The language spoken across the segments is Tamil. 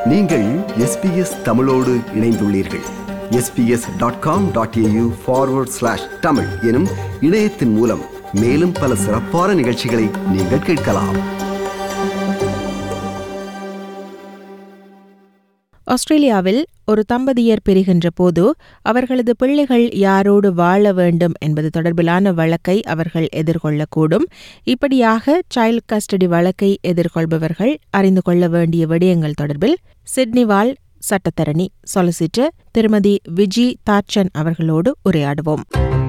நீங்கள் எஸ்பிஎஸ் தமிழோடு இணைந்துள்ளீர்கள் SBS dot com dot AU forward slash Tamil எனும் இணையத்தின் மூலம் மேலும் பல சிறப்பான நிகழ்ச்சிகளை நீங்கள் கேட்கலாம் ஆஸ்திரேலியாவில் ஒரு தம்பதியர் பிரிகின்ற போது அவர்களது பிள்ளைகள் யாரோடு வாழ வேண்டும் என்பது தொடர்பிலான வழக்கை அவர்கள் எதிர்கொள்ளக்கூடும் இப்படியாக சைல்ட் கஸ்டடி வழக்கை எதிர்கொள்பவர்கள் அறிந்து கொள்ள வேண்டிய விடயங்கள் தொடர்பில் சிட்னி வாழ் சட்டத்தரணி சொலிசிட்டர் திருமதி விஜி தாச்சன் அவர்களோடு உரையாடுவோம்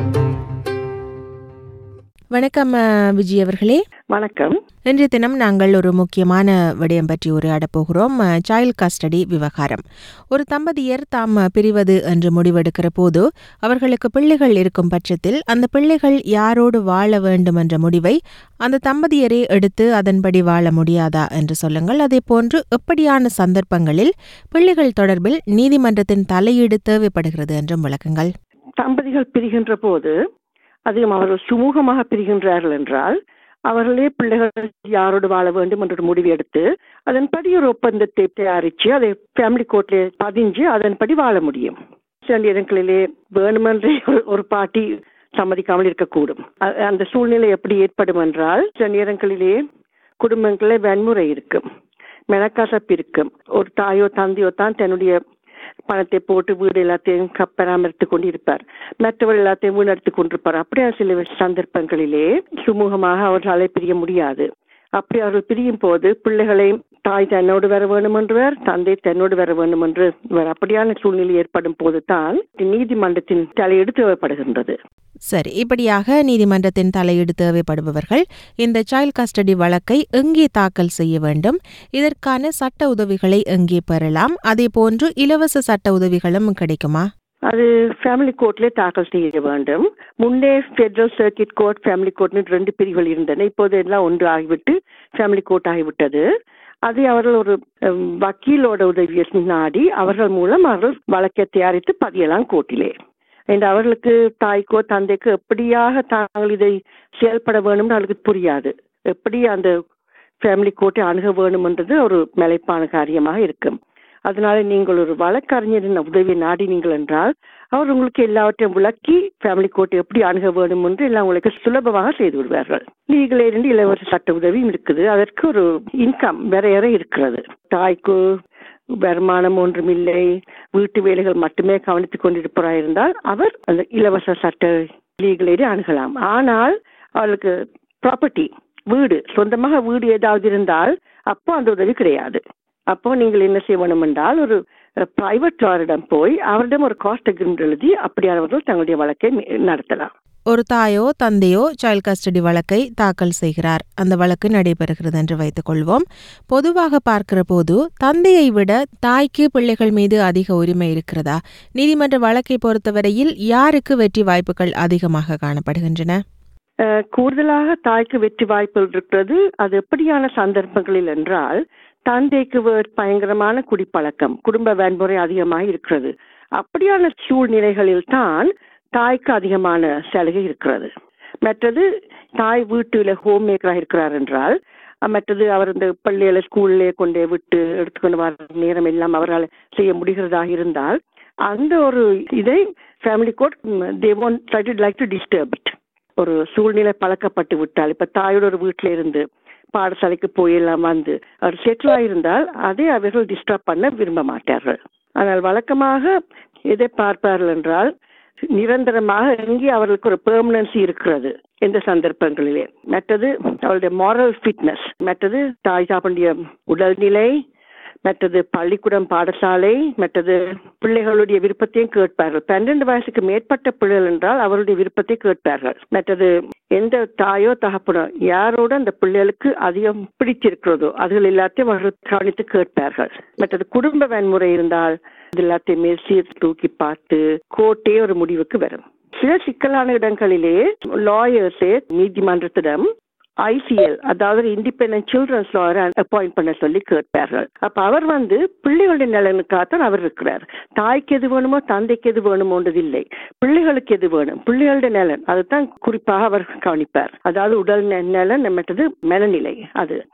வணக்கம் அஹ், விஜி அவர்களே வணக்கம் இன்றைய தினம் நாங்கள் ஒரு முக்கியமான விடயம் பற்றி உரையாடப் போகிறோம் சைல்ட் கஸ்டடி விவகாரம் ஒரு தம்பதியர் தாம் பிரிவது என்று முடிவெடுக்கிற போது அவர்களுக்கு பிள்ளைகள் இருக்கும் பட்சத்தில் அந்த பிள்ளைகள் யாரோடு வாழ வேண்டும் என்ற முடிவை அந்த தம்பதியரே எடுத்து அதன்படி வாழ முடியாதா என்று சொல்லுங்கள் அதே போன்று எப்படியான சந்தர்ப்பங்களில் பிள்ளைகள் தொடர்பில் நீதிமன்றத்தின் தலையீடு தேவைப்படுகிறது என்றும் விளக்குங்கள் தம்பதிகள் பிரிகின்ற போது அதிகம் அவர்கள் சுமூகமாக பிரிகின்றார்கள் என்றால் அவர்களே பிள்ளைகள் யாரோடு வாழ வேண்டும் என்ற ஒரு முடிவு எடுத்து அதன்படி ஒரு ஒப்பந்தத்தை தயாரித்து அதை ஃபேமிலி கோர்ட்ல பதிஞ்சு அதன்படி வாழ முடியும் சில நேரங்களிலே வேணுமென்றே ஒரு- ஒரு பாட்டி சம்மதிக்காமல் இருக்கக்கூடும் அ- அந்த சூழ்நிலை எப்படி ஏற்படும் என்றால் சில நேரங்களிலே குடும்பங்களில் வன்முறை இருக்கும் மெனக்கசப்பு இருக்கும் ஒரு தாயோ தந்தையோ தான் தன்னுடைய பணத்தை போட்டு வீடு எல்லாத்தையும் க- பராமரித்துக் கொண்டிருப்பார் மற்றவர் எல்லாத்தையும் வீணடித்துக் கொண்டிருப்பார் அப்படியா சில சந்தர்ப்பங்களிலே சுமூகமாக அவர்களாலே பிரிய முடியாது அப்படி அவர்கள் பிரியும் போது பிள்ளைகளை தாய் தன்னோடு வர வேண்டும் என்றுவர் தந்தை தன்னோடு வர வேண்டும் என்று இவர் அப்படியான சூழ்நிலை ஏற்படும் போது தான் நீதிமன்றத்தின் தலையீடு தேவைப்படுகின்றது சரி இப்படியாக நீதிமன்றத்தின் தலையீடு தேவைப்படுபவர்கள் இந்த சைல்ட் கஸ்டடி வழக்கை எங்கே தாக்கல் செய்ய வேண்டும் இதற்கான சட்ட உதவிகளை எங்கே பெறலாம் அதே போன்று இலவச சட்ட உதவிகளும் கிடைக்குமா அது ஃபேமிலி கோர்ட்ல தாக்கல் செய்ய வேண்டும் முன்னே ஃபெடரல் சர்க்கிட் கோர்ட் ஃபேமிலி கோர்ட்னு ரெண்டு பிரிவுகள் இருந்தன இப்போது எல்லாம் ஒன்று ஆகிவிட்டு ஃபேமிலி கோர்ட் ஆகிவிட்டது அதை அவர்கள் ஒரு அஹ், வக்கீலோட உதவியை நாடி அவர்கள் மூலம் அவர்கள் வழக்கை தயாரித்து பதியலாம் கோர்ட்டிலே and அவர்களுக்கு தாய்க்கோ தந்தைக்கோ எப்படியாக தாங்கள் இதை செயல்பட வேணும்னு அவர்களுக்கு புரியாது எப்படி அந்த ஃபேமிலி கோர்ட்டை அணுக வேணும்ன்றது ஒரு மலைப்பான காரியமாக இருக்கும் அதனால நீங்கள் ஒரு வழக்கறிஞரின் உதவியை நாடினீங்கள் என்றால் அவர் உங்களுக்கு எல்லாவற்றையும் விளக்கி ஃபேமிலி கோர்ட் எப்படி அணுக வேண்டும் என்று எல்லாம் உங்களுக்கு சுலபமாக செய்து விடுவார்கள் லீகல் இருந்து இலவச சட்ட உதவியும் இருக்குது அதற்கு ஒரு இன்கம் வரையறை இருக்கிறது தாய்க்கு வருமானம் ஒன்றுமில்லை வீட்டு வேலைகள் மட்டுமே கவனித்துக் கொண்டிருப்பவராக இருந்தால் அவர் அந்த இலவச சட்ட லீகல் எய்டை அணுகலாம் ஆனால் அவர்களுக்கு ப்ராப்பர்ட்டி வீடு சொந்தமாக வீடு ஏதாவது இருந்தால் அப்போ அந்த உதவி கிடையாது அப்போ நீங்கள் என்ன செய்ய வேண்டும் என்றால் ஒரு பிரைவேட் லாரிடம் போய் அவரிடம் ஒரு காஸ்ட் அக்ரிமெண்ட் எழுதி அப்படியானவர்கள் தங்களுடைய வழக்கை மே- நடத்தலாம் ஒரு தாயோ தந்தையோ சைல்ட் கஸ்டடி வழக்கை தாக்கல் செய்கிறார் அந்த வழக்கு நடைபெறுகிறது என்று வைத்துக் கொள்வோம் பொதுவாக பார்க்கிற போது தந்தையை விட தாய்க்கு பிள்ளைகள் மீது அதிக உரிமை இருக்கிறதா நீதிமன்ற வழக்கை பொறுத்தவரையில் யாருக்கு வெற்றி வாய்ப்புகள் அதிகமாக காணப்படுகின்றன அஹ், கூடுதலாக தாய்க்கு வெற்றி வாய்ப்புகள் இருக்கிறது அது எப்படியான சந்தர்ப்பங்களில் என்றால் தந்தைக்கு வே- பயங்கரமான குடிப்பழக்கம் குடும்ப வன்முறை அதிகமாக இருக்கிறது அப்படியான சூழ்நிலைகளில் தான் தாய்க்கு அதிகமான சலுகை இருக்கிறது மற்றது தாய் வீட்டுல ஹோம் மேக்கராக இருக்கிறார் என்றால் அஹ், மற்றது அவர் இந்த பள்ளியில ஸ்கூல்லே கொண்டே விட்டு எடுத்துக்கொண்டு வர நேரம் எல்லாம் அவரால் செய்ய முடிகிறதாக இருந்தால் அந்த ஒரு இதை family court they won't try to like to disturb it ஒரு சூழ்நிலை பழக்கப்பட்டு விட்டால் இப்ப தாயோட ஒரு வீட்டில இருந்து பாடசாலைக்கு போய் எல்லாம் வந்து அவர் செட்டில் ஆயிருந்தால் அதை அவர்கள் டிஸ்டர்ப் பண்ண விரும்ப மாட்டார்கள் ஆனால் வழக்கமாக எதை பார்ப்பார்கள் என்றால் நிரந்தரமாக எங்கே அவர்களுக்கு ஒரு பெர்மனன்சி இருக்கிறது எந்த சந்தர்ப்பங்களிலே மற்றது அவருடைய moral ஃபிட்னஸ் மற்றது தாய் சாப்பிண்டிய உடல்நிலை மற்றது பள்ளிக்கூடம் பாடசாலை மற்றது பிள்ளைகளுடைய விருப்பத்தையும் கேட்பார்கள் பன்னெண்டு வயசுக்கு மேற்பட்ட பிள்ளைகள் என்றால் அவருடைய விருப்பத்தை கேட்பார்கள் மற்றது எந்த தாயோ தகப்பனோ யாரோட அந்த பிள்ளைகளுக்கு அதிகம் பிடித்திருக்கிறதோ அதுகள் எல்லாத்தையும் அவர்கள் கவனித்து கேட்பார்கள் மற்றது குடும்ப வன்முறை இருந்தால் இது எல்லாத்தையுமே சீர் தூக்கி பார்த்து கோர்ட்டே ஒரு முடிவுக்கு வரும் சில சிக்கலான இடங்களிலே லாயர்ஸே நீதிமன்றத்திடம் ஐசிஎல் அதாவது இண்டிபெண்டன்ட் சில்ட்ரன்ஸ் லாயர் அப்பாயிண்ட் பண்ண சொல்லி கேட்பார்கள் அப்ப அவர் வந்து பிள்ளைகளுடைய நலனுக்காகத்தான் அவர் இருக்கிறார் தாய்க்கு எது வேணுமோ தந்தைக்கு எது வேணுமோன்றது இல்லை பிள்ளைகளுக்கு எது வேணும் பிள்ளைகளுடைய நலன் அதுதான் குறிப்பாக அவர் கவனிப்பார் அதாவது உடல் ந- நலன் மற்றது மனநிலை அது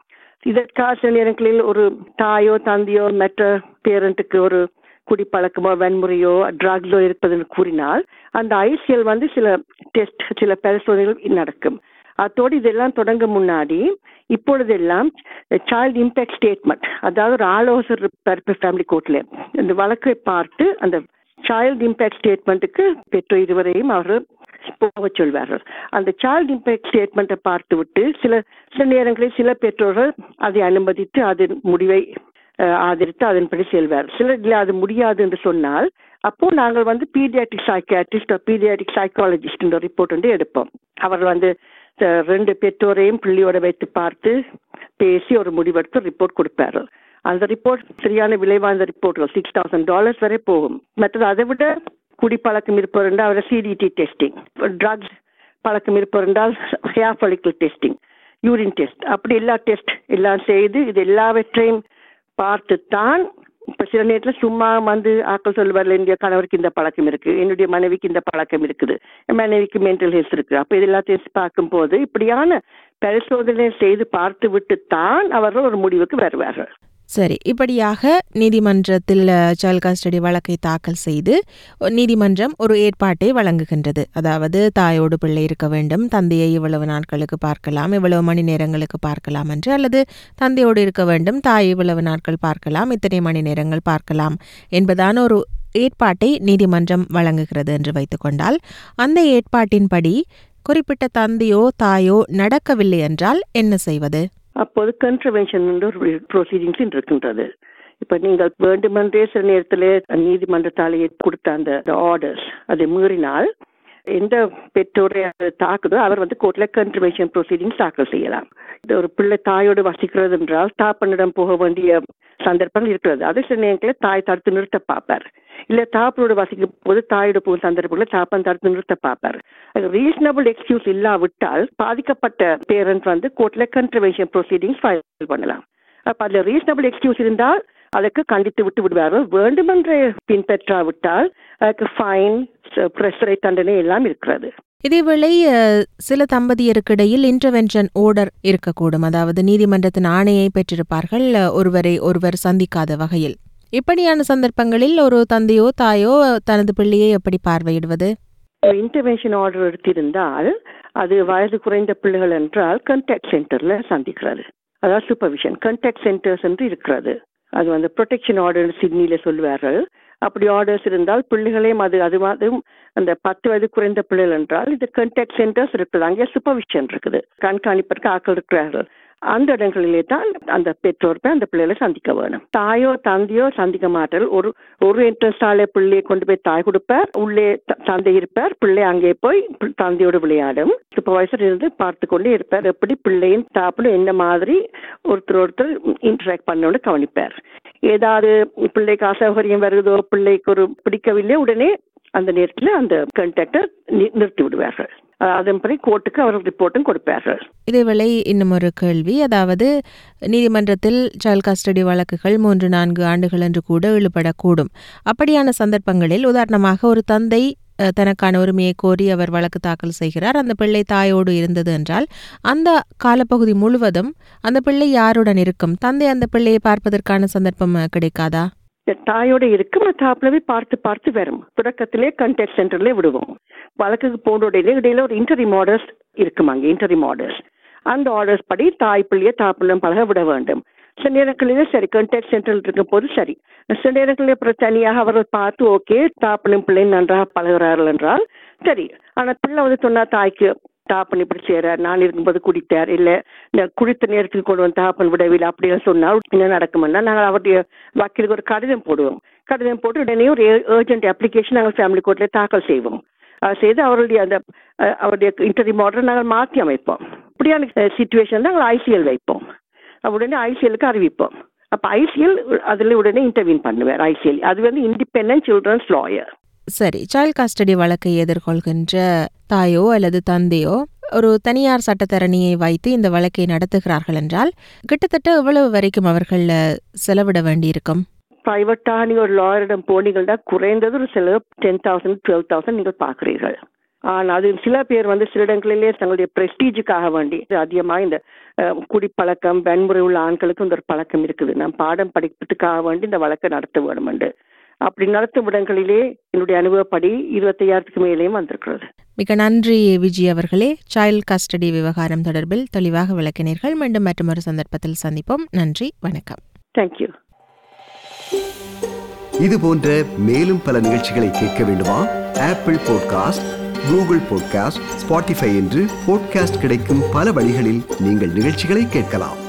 இதற்காக சில நேரங்களில் ஒரு தாயோ தந்தையோ மற்ற பேரண்ட்டுக்கு ஒரு குடிப்பழக்கமோ வன்முறையோ ட்ரக்ஸோ இருப்பதுன்னு கூறினால் அந்த ஐசிஎல் வந்து சில டெஸ்ட் சில பரிசோதனைகள் நடக்கும் அத்தோடு இதெல்லாம் தொடங்க முன்னாடி இப்பொழுதெல்லாம் சைல்டு இம்பேக்ட் ஸ்டேட்மெண்ட் அதாவது ஒரு ஆலோசர் இருப்பார் ஃபேமிலி கோர்ட்ல இந்த வழக்கை பார்த்து அந்த சைல்டு இம்பேக்ட் ஸ்டேட்மெண்ட்டுக்கு பெற்றோர் இருவரையும் அவர் போக சொல்வார்கள் அந்த சைல்டு இம்பேக்ட் ஸ்டேட்மெண்ட்டை பார்த்து விட்டு சில சில நேரங்களில் சில பெற்றோர்கள் அதை அனுமதித்து அதன் முடிவை அஹ், ஆதரித்து அதன்படி செல்வார் சிலர் இல்லை அது முடியாது என்று சொன்னால் அப்போ நாங்கள் வந்து paediatric psychiatrist paediatric psychologist report வந்து எடுப்போம் அவர் வந்து அஹ், ரெண்டு பெற்றோரையும் பிள்ளையோட வைத்து பார்த்து பேசி ஒரு முடிவெடுத்து ரிப்போர்ட் கொடுப்பாரு அந்த ரிப்போர்ட் சரியான விலை வாய்ந்த ரிப்போர்ட்கள் சிக்ஸ் தௌசண்ட் டாலர்ஸ் வரை போகும் மற்றது அதை விட குடிப்பழக்கம் இருப்பவர் என்றால் அவரை சிடிடி டெஸ்டிங் ட்ரக்ஸ் பழக்கம் இருப்பவர் என்றால் hair follicle testing urine test அப்படி எல்லா டெஸ்ட் எல்லாம் செய்து இது எல்லாவற்றையும் பார்த்து தான் இப்ப சில நேரத்துல சும்மா வந்து ஆக்கள் சொல்லுவார்ல என்னுடைய கணவருக்கு இந்த பழக்கம் இருக்கு என்னுடைய மனைவிக்கு இந்த பழக்கம் இருக்குது என் மனைவிக்கு மென்டல் ஹெல்த் இருக்கு அப்ப இது எல்லாத்தையும் பார்க்கும்போது இப்படியான பரிசோதனை செய்து பார்த்து விட்டு தான் அவர்கள் ஒரு முடிவுக்கு வருவார்கள் சரி இப்படியாக நீதிமன்றத்தில் சைல்ட் கஸ்டடி வழக்கை தாக்கல் செய்து நீதிமன்றம் ஒரு ஏற்பாட்டை வழங்குகின்றது அதாவது தாயோடு பிள்ளை இருக்க வேண்டும் தந்தையை இவ்வளவு நாட்களுக்கு பார்க்கலாம் இவ்வளவு மணி நேரங்களுக்கு பார்க்கலாம் என்று அல்லது தந்தையோடு இருக்க வேண்டும் தாய் இவ்வளவு நாட்கள் பார்க்கலாம் இத்தனை மணி நேரங்கள் பார்க்கலாம் என்பதான ஒரு ஏற்பாட்டை நீதிமன்றம் வழங்குகிறது என்று வைத்துக்கொண்டால் அந்த ஏற்பாட்டின்படி குறிப்பிட்ட தந்தையோ தாயோ நடக்கவில்லை என்றால் என்ன செய்வது அப்போது கன்ட்ரவென்ஷன் ஒரு ப்ரொசீடிங்ஸ் இருக்கின்றது இப்ப நீங்கள் வேண்டுமென்றே சில நேரத்தில் நீதிமன்றத்தால் கொடுத்த அந்த ஆர்டர்ஸ் அதை மீறினால் எந்த பெற்றோரை அது தாக்குதோ அவர் வந்து கோர்ட்ல கன்ட்ரிபியூஷன் ப்ரொசீடிங்ஸ் தாக்கல் செய்யலாம் இது ஒரு பிள்ளை தாயோடு வசிக்கிறது என்றால் தாப்பனிடம் போக வேண்டிய சந்தர்ப்பங்கள் இருக்கிறது அது சில நேரங்களில் தாய் தடுத்து நிறுத்த பார்ப்பார் இல்ல தாப்பனோடு வசிக்கும் போது தாயோடு போகும் சந்தர்ப்பங்களில் தாப்பன் தடுத்து நிறுத்த பார்ப்பார் ரீசனபிள் எக்ஸ்கியூஸ் இல்லாவிட்டால் பாதிக்கப்பட்ட பேரண்ட் வந்து கோர்ட்ல கன்ட்ரிபியூஷன் ப்ரொசீடிங்ஸ் ஃபைல் பண்ணலாம் அப்ப அதுல ரீசனபிள் எக்ஸ்கியூஸ் இருந்தால் அதற்கு கண்டித்து விட்டு விடுவார்கள் வேண்டுமென்றே பின்பற்றாவிட்டால் அதுக்கு ஃபைன் பிரசரை தண்டனை எல்லாம் இருக்கிறது இதேவேளை அஹ், சில தம்பதியருக்கிடையில் இன்டர்வென்ஷன் ஓர்டர் இருக்கக்கூடும் அதாவது நீதிமன்றத்தின் ஆணையை பெற்றிருப்பார்கள் அஹ், ஒருவரை ஒருவர் சந்திக்காத வகையில் இப்படியான சந்தர்ப்பங்களில் ஒரு தந்தையோ தாயோ தனது பிள்ளையை எப்படி பார்வையிடுவது இன்டர்வென்ஷன் ஆர்டர் எடுத்திருந்தால் அது வயது குறைந்த பிள்ளைகள் என்றால் கண்டாக்ட் சென்டர்ல சந்திக்கிறது அதாவது சூப்பர்விஷன் கண்டாக்ட் சென்டர்ஸ் என்று இருக்கிறது அது வந்து ப்ரொடெக்ஷன் ஆர்டர் சிட்னியில சொல்லுவார்கள் அப்படி ஆர்டர்ஸ் இருந்தால் பிள்ளைகளையும் அது அது அதுவும் அந்த பத்து வயது குறைந்த பிள்ளைகள் என்றால் இந்த கண்டாக்ட் சென்டர்ஸ் இருக்குது அங்கே சூப்பர்விஷன் இருக்குது கண்காணிப்பதற்கு ஆட்கள் இருக்கிறார்கள் அந்த இடங்களிலே தான் அந்த பெற்றோர் போய் அந்த பிள்ளைகளை சந்திக்க வேணும் தாயோ தந்தையோ சந்திக்க மாட்டார்கள் ஒரு ஒரு என்ட்ரன்ஸாலே பிள்ளையை கொண்டு போய் தாய் கொடுப்பார் உள்ளே த- தந்தை இருப்பார் பிள்ளை அங்கே போய் பி- தந்தையோடு விளையாடும் சூப்பர்வைசர் இருந்து பார்த்து கொண்டே இருப்பார் எப்படி பிள்ளையின் தாப்புல என்ன மாதிரி ஒருத்தர் ஒருத்தர் இன்டராக்ட் பண்ணோன்னு கவனிப்பார் ஏதாவது பிள்ளைக்கு அசௌகரியம் வருதோ பிள்ளைக்கு ஒரு பிடிக்கவில்லை உடனே அந்த நேரத்தில் அந்த கண்டாக்டை நிறுத்தி விடுவார்கள் அஹ் அதன்படி கோர்ட்டுக்கு அவர்கள் ரிப்போர்ட்டும் கொடுப்பார்கள் இதேவேளை இன்னும் ஒரு கேள்வி அதாவது நீதிமன்றத்தில் சைல்ட் கஸ்டடி வழக்குகள் மூன்று நான்கு ஆண்டுகள் என்று கூட இழுபடக்கூடும் அப்படியான சந்தர்ப்பங்களில் உதாரணமாக ஒரு தந்தை அஹ், தனக்கான உரிமையை கோரி அவர் வழக்கு தாக்கல் செய்கிறார் அந்த பிள்ளை தாயோடு இருந்தது என்றால் அந்த காலப்பகுதி முழுவதும் அந்த பிள்ளை யாருடன் இருக்கும் தந்தை அந்த பிள்ளையை பார்ப்பதற்கான சந்தர்ப்பம் அஹ், கிடைக்காதா இந்த தாயோட இருக்கும் தாப்புலவே பார்த்து பார்த்து வரும் தொடக்கத்திலே கண்டாக்ட் சென்டர்ல விடுவோம் வழக்குக்கு போன உடனே இடையில ஒரு இன்டரிம் ஆர்டர்ஸ் இருக்கும் அங்கே இன்டரிம் ஆர்டர்ஸ் அந்த ஆர்டர்ஸ் படி தாய் பிள்ளையை தாப்புலம் பழக விட வேண்டும் சில நேரங்களிலே சரி கண்டாக்ட் சென்டரில் இருக்கும் போது சரி சில நேரங்களில் அப்புறம் தனியாக அவர்கள் பார்த்து ஓகே தாப்பனும் பிள்ளை நன்றாக பழகுறார்கள் என்றால் சரி ஆனால் பிள்ளை வந்து சொன்னா தாய்க்கு தாப்பன் இப்படி செய்யறார் நான் இருக்கும்போது குடித்தார் இல்ல இந்த குடித்த நேரத்துக்கு கொண்டு வந்து தாப்பன் விடவில்லை அப்படின்னு சொன்னால் என்ன நடக்கும்னா நாங்கள் அவருடைய வக்கீலுக்கு ஒரு கடிதம் போடுவோம் கடிதம் போட்டு உடனே ஒரு ஏர்ஜென்ட் அப்ளிகேஷன் நாங்கள் ஃபேமிலி கோர்ட்ல தாக்கல் செய்வோம் அது செய்து அவருடைய அந்த அஹ், அவருடைய இன்டர்வியூ ஆர்டர் நாங்கள் மாற்றி அமைப்போம் இப்படியான சுச்சுவேஷன் நாங்கள் ஐசிஎல் வைப்போம் அப்ப உடனே ஐசிஎலுக்கு அறிவிப்போம் அப்ப ஐசிஎல் அதுல உடனே இன்டர்வியூன் பண்ணுவார் ஐசிஎல் அது வந்து இண்டிபெண்டன்ட் சில்ட்ரன்ஸ் லாயர் சரி சைல்ட் கஸ்டடி வழக்கை எதிர்கொள்கின்ற தாயோ அல்லது தந்தையோ ஒரு தனியார் சட்டத்தரணியை வைத்து இந்த வழக்கை நடத்துகிறார்கள் என்றால் கிட்டத்தட்ட எவ்வளவு வரைக்கும் அவர்கள் அஹ், செலவிட வேண்டியிருக்கும் பிரைவேட்டாக நீங்க ஒரு லாயரிடம் போனீங்கன்னா குறைந்தது ஒரு செலவு டென் தௌசண்ட் டுவெல் தௌசண்ட் நீங்கள் பார்க்குறீர்கள் ஆனால் அது சில பேர் வந்து சில இடங்களிலே தங்களுடைய பிரஸ்டீஜுக்காக வேண்டி அதிகமாக இந்த அஹ், குடிப்பழக்கம் வன்முறை உள்ள ஆண்களுக்கு இந்த ஒரு பழக்கம் இருக்குது நாம் பாடம் படிப்பதற்காக வேண்டி இந்த வழக்கை நடத்த வேண்டும் என்று அப்படி நடத்தும் இடங்களிலே என்னுடைய அனுபவப்படி இருபத்தையாயிரத்துக்கு மேலேயும் வந்திருக்கிறது மிக நன்றி விஜய் அவர்களே சைல்ட் கஸ்டடி விவகாரம் தொடர்பில் தெளிவாக விளக்கினீர்கள் மீண்டும் மற்றொரு சந்தர்ப்பத்தில் சந்திப்போம் நன்றி வணக்கம் தேங்க்யூ இது போன்ற மேலும் பல நிகழ்ச்சிகளை கேட்க வேண்டுமா Apple podcast Google podcast Spotify என்று பாட்காஸ்ட் கிடைக்கும் பல வழிகளில் நீங்கள் நிகழ்ச்சிகளை கேட்கலாம்